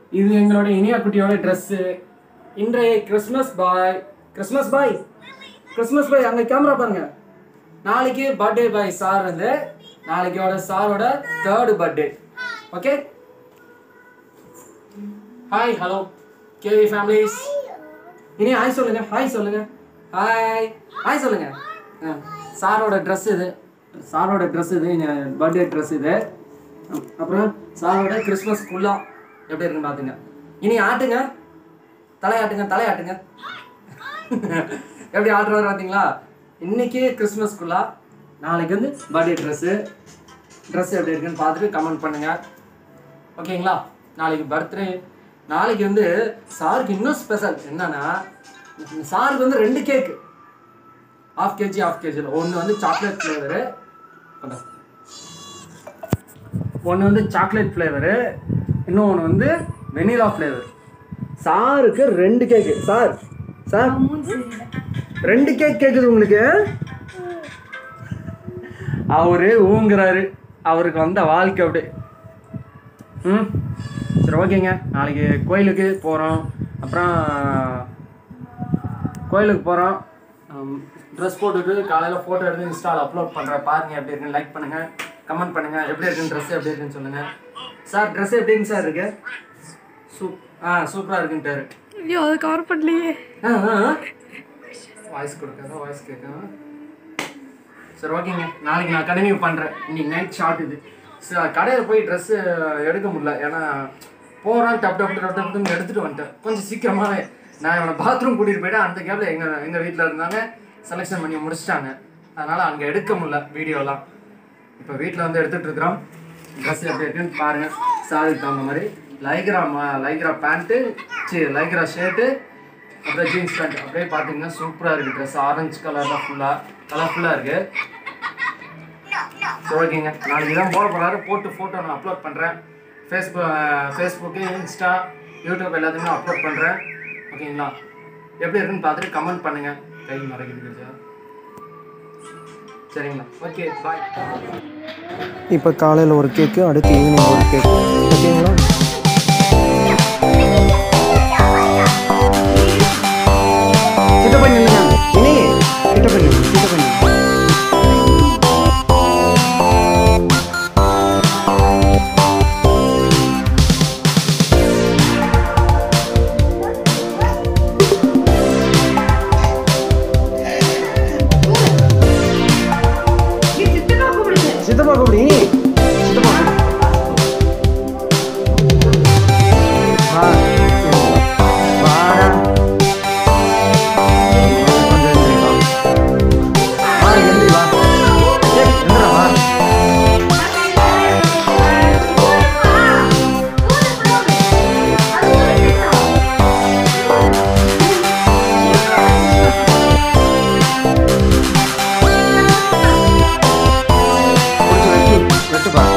இது எங்களோட இனியா குட்டியோட ட்ரெஸ்ஸு இன்றைய Christmas boy Christmas boy Christmas boy அங்கே கேமரா பாருங்க நாளைக்கு பர்த்டே பாய் சார் வந்து நாளைக்கோட சாரோட third birthday okay hi hello KV families இனி ஹாய் சொல்லுங்க ஹாய் சொல்லுங்க ஹாய் ஹாய் சொல்லுங்க ஆ, சாரோட ட்ரெஸ் இது சாரோட ட்ரெஸ் இது பர்த்டே ட்ரெஸ் இது அப்- அப்புறம் சாரோட கிறிஸ்மஸ் குல்லா எப்படி இருக்குன்னு பார்த்துங்க இனி ஆட்டுங்க தலையாட்டுங்க தலையாட்டுங்க எப்படி ஆட்டுறாரு பார்த்தீங்களா இன்னைக்கு கிறிஸ்மஸ் குல்லா நாளைக்கு வந்து பர்த்டே ட்ரெஸ்ஸு ட்ரெஸ் எப்படி இருக்குன்னு பார்த்துட்டு கமெண்ட் பண்ணுங்க ஓகேங்களா நாளைக்கு பர்த்டே நாளைக்கு வந்து சாருக்கு இன்னும் ஸ்பெஷல் என்னன்னா சாருக்கு வந்து ரெண்டு கேக்கு ஆஃப் கேஜி ஆஃப் கேஜியில் ஒன்று வந்து சாக்லேட் ஃப்ளேவரு ஒன்று வந்து சாக்லேட் ஃப்ளேவரு இன்னொன்று வந்து வெனிலா ஃப்ளேவர் சாருக்கு ரெண்டு கேக்கு சார் சார் ரெண்டு கேக் கேக்குது உங்களுக்கு அவரு ஊங்குறாரு அவருக்கு வந்த வாழ்க்கை அப்படியே ம் சரி ஓகேங்க நாளைக்கு கோயிலுக்கு போகிறோம் அப்புறம் கோயிலுக்கு போகிறோம் ட்ரெஸ் போட்டுட்டு காலையில் ஃபோட்டோ எடுத்து இன்ஸ்டாவில் அப்லோட் பண்ணுறேன் பாருங்க எப்படி இருக்குன்னு லைக் பண்ணுங்கள் கமெண்ட் பண்ணுங்கள் எப்படி இருக்குன்னு ட்ரெஸ் எப்படி இருக்குன்னு சொல்லுங்கள் சார் ட்ரெஸ் எப்படிங்க சார் இருக்கு சூப் ஆ சூப்பராக இருக்குன்ட்டாரு ஐயோ அது கவர் பண்ணலையே வாய்ஸ் கொடுக்காத வாய்ஸ் கேட்காம சரி ஓகேங்க நாளைக்கு நான் கண்டினியூ பண்ணுறேன் இன்னைக்கு நைட் ஷார்ட் இது ச- கடையில் போய் ட்ரெஸ்ஸு எடுக்க முடியல ஏன்னா போகிறான் டப் டப் டப் டப்னு எடுத்துகிட்டு வந்துட்டேன் கொஞ்சம் சீக்கிரமாகவே நான் இவனை பாத்ரூம் கூட்டிகிட்டு போயிட்டேன் அந்த கேப்பில் எங்கள் எங்கள் வீட்டில் இருந்தாங்க செலெக்ஷன் பண்ணி முடிச்சிட்டாங்க அதனால் அங்கே எடுக்க முடியல வீடியோலாம் இப்போ வீட்டில் வந்து எடுத்துகிட்டு இருக்கிறோம் ட்ரெஸ் எப்படி இருக்குன்னு பாருங்கள் சாதிக்கு தகுந்த மாதிரி லைக்ரா மா லைக்ரா பேண்ட்டு சி லைக்ரா ஷர்ட்டு அப்புறம் ஜீன்ஸ் பேண்ட் அப்படியே பார்த்தீங்கன்னா சூப்பராக இருக்குது ட்ரெஸ் ஆரஞ்சு கலரில் ஃபுல்லாக கலர்ஃபுல்லாக இருக்குது சரி ஓகேங்க நாளைக்கு தான் போட போகிறாரு போட்டு ஃபோட்டோ நான் அப்லோட் பண்ணுறேன் ஃபேஸ்புக் ஃபேஸ்புக்கு இன்ஸ்டா யூடியூப் எல்லாத்தையுமே அப்லோட் பண்ணுறேன் ஓகேங்களா எப்படி இருக்குன்னு பார்த்துட்டு கமெண்ட் பண்ணுங்கள் கை மறைக்கிறது சரிங்களா ஓகே பாய் இப்போ காலையில் ஒரு கேக்கு அடுத்து ஈவினிங் ஒரு கேக் ஓகேங்களா கிட்ட போய் நில்லுங்க இனி கிட்ட போய் நில்லு, கிட்ட போய் நில்லு. சித்தப்பா கூப்பிடு இனி சித்தப்பா கூப்பிடு. வா. வாடா. கொஞ்சம் எந்திரி, வா. வா, எந்திரி, வா. ஏய், எந்திரா, வா. புடிச்சு வெட்டு, வெட்டுப்பா.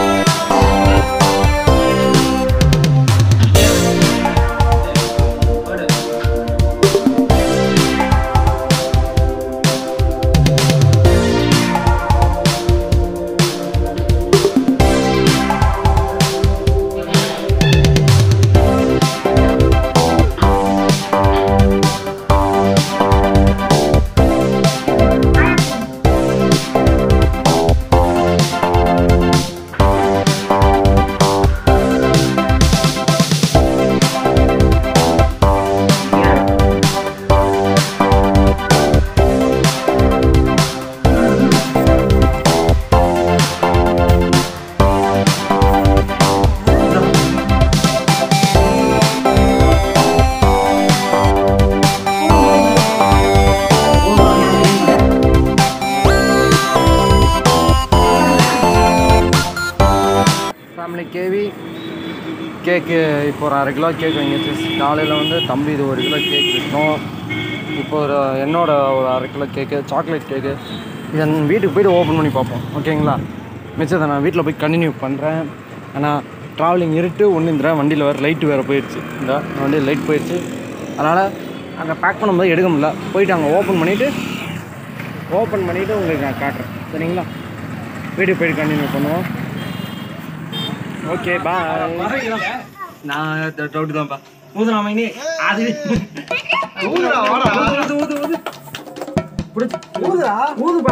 ஃபேமிலி கேவி கேக்கு இப்போ ஒரு அரை கிலோ கேக் வாங்கிச்சு காலையில் வந்து தம்பி இது ஒரு கிலோ கேக் விற்றோம் இப்போ ஒரு என்னோட ஒரு அரை கிலோ கேக்கு சாக்லேட் கேக்கு இதை வீட்டுக்கு போயிட்டு ஓப்பன் பண்ணி பார்ப்போம் ஓகேங்களா மிச்சத்தை நான் வீட்டில் போய் கண்டினியூ பண்ணுறேன் ஆனால் ட்ராவலிங் இருட்டு ஒன்று இந்த வண்டியில் வேறு லைட்டு வேறு போயிடுச்சு இந்த வண்டியில் லைட் போயிடுச்சு அதனால் அங்கே பேக் பண்ணும்போது எடுக்க முடியல போயிட்டு அங்கே ஓப்பன் பண்ணிவிட்டு ஓப்பன் பண்ணிவிட்டு உங்களுக்கு நான் காட்டுறேன் சரிங்களா வீட்டுக்கு போயிட்டு கண்டினியூ பண்ணுவோம் ஓகே பாய் நான் டவுட் தான்ப்பா ஊதுனா மைனி அது ஊதுடா, வாடா. ஊது ஊது ஊது புடிச்சு ஊதுடா. ஊதுப்பா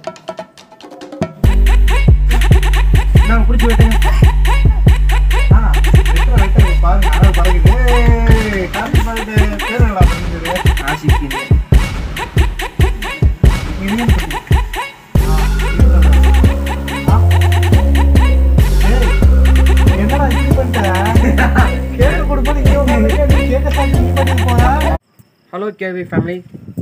நான் புடிச்சு விட்டேன் ஆ, வெட்டு, வெட்டு, பாருங்க, அழகு பறக்குது. ஏய், காத்து பறக்குது. பேர் என்னடா பறக்குது? ஆசிக்கு இனியன் குட்டி. ஆ, ஆ. ஏய், என்னடா இப்படி பண்ணிட்ட? கேக்கு கொடுக்கும்போது இங்கே வந்து நிக்க, நீ கேக்க சாப்பிட்டு நீ பண்ணிட்டு போற. ஹலோ கேவி ஃபேமிலி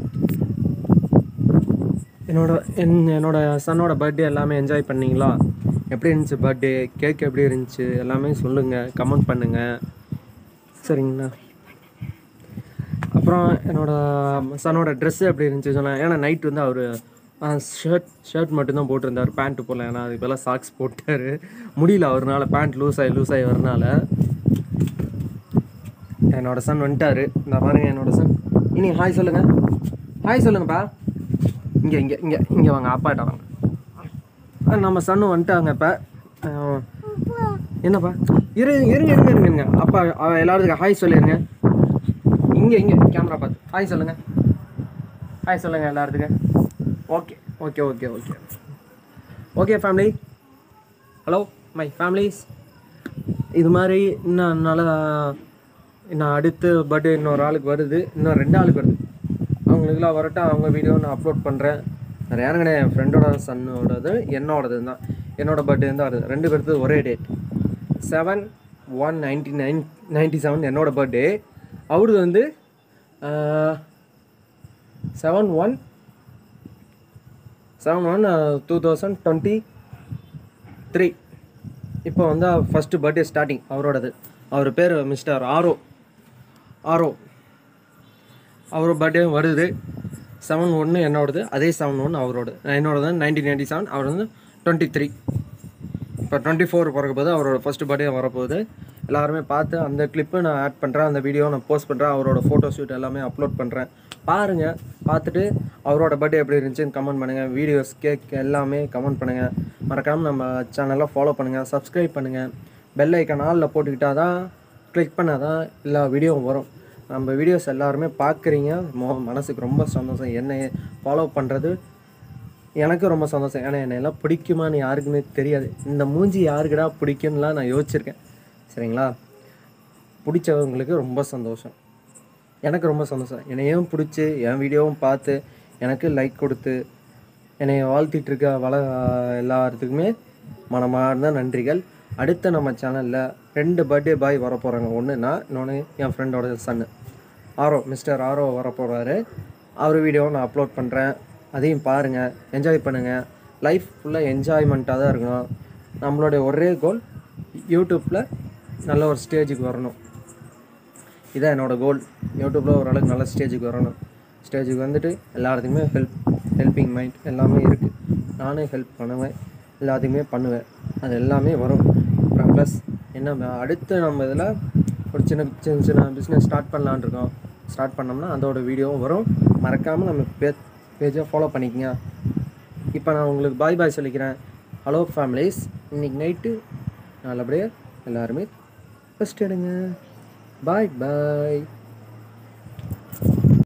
என்னோட என் என்னோட சன்னோட பர்த்டே எல்லாமே என்ஜாய் பண்ணீங்களா எப்படி இருந்துச்சு பர்த்டே கேக் எப்படி இருந்துச்சு எல்லாமே சொல்லுங்கள் கமெண்ட் பண்ணுங்கள் சரிங்களா அப்புறம் என்னோட சன்னோட ட்ரெஸ்ஸு எப்படி இருந்துச்சு சொன்னேன் ஏன்னா நைட் வந்து அவர் ஷர்ட் ஷர்ட் மட்டும்தான் போட்டிருந்தார் பேண்ட் போடல ஏன்னா அதுக்கு பதிலாக சாக்ஸ் போட்டார் முடியல அவர்னால பேண்ட் லூஸ் ஆகி லூஸ் ஆகி வரனால என்னோட சன் வந்துட்டாரு இந்த பாருங்க என்னோட சன் இனி ஹாய் சொல்லுங்க ஹாய் சொல்லுங்கப்பா இங்கே இங்கே இங்கே இங்கே வாங்க அப்பாட்ட வாங்க ஆ, நம்ம சன்னு வந்துட்டாங்க இப்போ என்னப்பா இரு இருங்க இருங்க இருங்க இருங்க அப்பா அவ எல்லாத்துக்கும் ஹாய் சொல்லிடுங்க இங்கே இங்கே கேமரா பார்த்து ஹாய் சொல்லுங்க ஹாய் சொல்லுங்க எல்லாத்துக்கும் okay okay okay okay okay family hello my families இது மாதிரி இன்னும் நல்லா நான் அடுத்து பர்த்டே இன்னொரு ஆளுக்கு வருது இன்னும் ரெண்டு ஆளுக்கு வருது அவங்களுக்குலாம் வரட்டும் அவங்க வீடியோ நான் அப்லோட் பண்ணுறேன் வேறு யாரும் கிடையாது என் ஃப்ரெண்டோட சன்னோடது என்னோடது தான் என்னோட பர்த்டே தான் வருது ரெண்டு பேர்த்து ஒரே date seven one ninety nine ninety seven என்னோட பர்த்டே அவருது வந்து seven one seven one two thousand twenty three இப்போ வந்து ஃபஸ்ட்டு பர்த்டே ஸ்டார்டிங் அவரோடது அவர் பேர் மிஸ்டர் ஆரோ ஆரோ அவர் பர்த்டே வருது செவன் ஒன்று என்னோடது அதே செவன் ஒன்று அவரோட என்னோடது நைன்டீன் நைன்டி செவன் அவர் வந்து டுவெண்ட்டி த்ரீ இப்போ டுவெண்ட்டி ஃபோர் பிறக்க போது அவரோட ஃபஸ்ட்டு பர்த்டே வரப்போகுது எல்லாருமே பார்த்து அந்த கிளிப்பு நான் ஆட் பண்ணுறேன் அந்த வீடியோ நான் போஸ்ட் பண்ணுறேன் அவரோட ஃபோட்டோ ஷூட் எல்லாமே அப்லோட் பண்ணுறேன் பாருங்கள் பார்த்துட்டு அவரோட பர்த்டே எப்படி இருந்துச்சுன்னு கமெண்ட் பண்ணுங்கள் வீடியோஸ் கேக் எல்லாமே கமெண்ட் பண்ணுங்கள் மறக்காமல் நம்ம சேனலை ஃபாலோ பண்ணுங்கள் சப்ஸ்கிரைப் பண்ணுங்கள் பெல் ஐக்கான் ஆலில் போட்டுக்கிட்டா தான் கிளிக் பண்ணால் தான் எல்லா வீடியோவும் வரும் நம்ம வீடியோஸ் எல்லாருமே பார்க்குறீங்க மோ மனசுக்கு ரொம்ப சந்தோஷம் என்னை ஃபாலோ பண்ணுறது எனக்கு ரொம்ப சந்தோஷம் ஏன்னா என்னை எல்லாம் பிடிக்குமான்னு யாருக்குமே தெரியாது இந்த மூஞ்சி யாருக்குடா பிடிக்கும்லாம் நான் யோசிச்சிருக்கேன் சரிங்களா பிடிச்சவங்களுக்கு ரொம்ப சந்தோஷம் எனக்கு ரொம்ப சந்தோஷம் என்னையும் பிடிச்சி என் வீடியோவும் பார்த்து எனக்கு லைக் கொடுத்து என்னை வாழ்த்திட்டு இருக்க வள எல்லாத்துக்குமே மனமார்ந்த நன்றிகள் அடுத்த நம்ம சேனலில் ரெண்டு பர்த்டே பாய் வர போகிறாங்க ஒன்று நான் இன்னொன்று என் ஃப்ரெண்டோட சன்னு ஆரோ மிஸ்டர் ஆரோ வர போகிறாரு அவர் வீடியோவை நான் அப்லோட் பண்ணுறேன் அதையும் பாருங்கள் என்ஜாய் பண்ணுங்கள் லைஃப் ஃபுல்லாக என்ஜாய்மெண்ட்டாக தான் இருக்கணும் நம்மளுடைய ஒரே கோல் யூடியூப்பில் நல்ல ஒரு ஸ்டேஜுக்கு வரணும் இதான் என்னோடய கோல் யூடியூப்பில் ஓரளவுக்கு நல்ல ஸ்டேஜுக்கு வரணும் ஸ்டேஜுக்கு வந்துட்டு எல்லாத்துக்குமே ஹெல்ப் ஹெல்பிங் மைண்ட் எல்லாமே இருக்குது நானே ஹெல்ப் பண்ணுவேன் எல்லாத்துக்குமே பண்ணுவேன் அது எல்லாமே வரும் அப்புறம் ப்ளஸ் என்ன ம- அடுத்து நம்ம இதில் ஒரு சின்ன சின்ன சின்ன பிஸ்னஸ் ஸ்டார்ட் பண்ணலான்னு இருக்கோம் ஸ்டார்ட் பண்ணோம்னா அதோட வீடியோவும் வரும் மறக்காமல் நம்ம பே பேஜை ஃபாலோ பண்ணிக்கங்க இப்போ நான் உங்களுக்கு பாய் பாய் சொல்லிக்கிறேன் ஹலோ ஃபேமிலிஸ் இன்னைக்கு நைட்டு நல்லபடியாக எல்லாருமே ஃபஸ்ட் எடுங்க பாய் பாய்